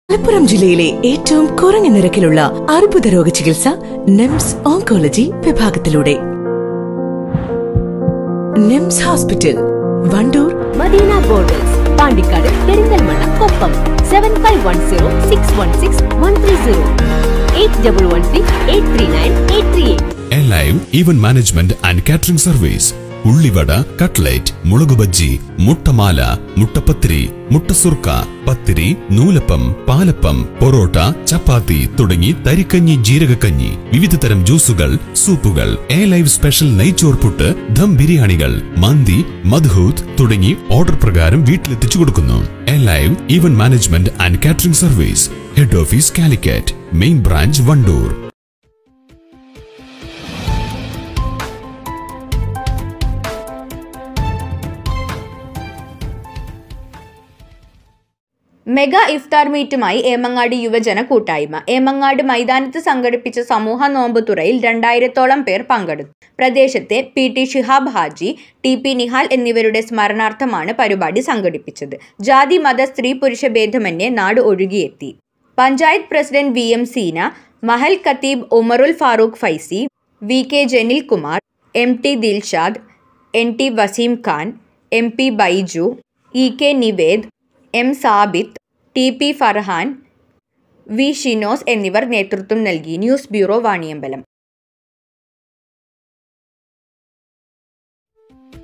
മലപ്പുറം ജില്ലയിലെ ഏറ്റവും കുറഞ്ഞ നിരക്കിലുള്ള അർബുദ രോഗ ചികിത്സ നെംസ് ഓങ്കോളജി വിഭാഗത്തിലൂടെ NIMS hospital Wandoor Madina borders Pandikkad Perinthalmanna Koppam seven five one zero six one six one three zero eight double one six eight three nine eight three eight alive event management and catering service ഉള്ളിവട cutlet മുളക് ബജ്ജി മുട്ടമാല മുട്ടപ്പത്തിരി മുട്ടസുർക്ക പത്തിരി നൂലപ്പം പാലപ്പം പൊറോട്ട ചപ്പാത്തി തുടങ്ങി തരിക്കഞ്ഞി ജീരകക്കഞ്ഞി വിവിധ തരം ജ്യൂസുകൾ സൂപ്പുകൾ എ ലൈവ് സ്പെഷ്യൽ നെയ്ച്ചോർ പുട്ട് ദം ബിരിയാണികൾ മന്തി മധുഹൂത്ത് തുടങ്ങി ഓർഡർ പ്രകാരം വീട്ടിലെത്തിച്ചു കൊടുക്കുന്നു A live event management and catering service head office Calicut main branch Wandoor mega ഇഫ്താർ മീറ്റുമായി ഏമങ്ങാട് യുവജന കൂട്ടായ്മ ഏമങ്ങാട് മൈതാനത്ത് സംഘടിപ്പിച്ച സമൂഹ നോമ്പുതുറയിൽ രണ്ടായിരത്തോളം പേർ പങ്കെടുത്തു പ്രദേശത്തെ P T Shihab Haji T P Nihal എന്നിവരുടെ സ്മരണാർത്ഥമാണ് പരിപാടി സംഘടിപ്പിച്ചത് ജാതി മത സ്ത്രീ പുരുഷ ഭേദമന്യേ നാട് ഒഴുകിയെത്തി panchayat president V M Seena മഹൽ ഖത്തീബ് Umarul Farooq Faizy V K Janil Kumar M T Dilshad N T Waseem Khan M P Baiju E K Nived M Sabith T P Farhan V Shinos എന്നിവർ നേതൃത്വം നൽകി ന്യൂസ് ബ്യൂറോ വാണിയമ്പലം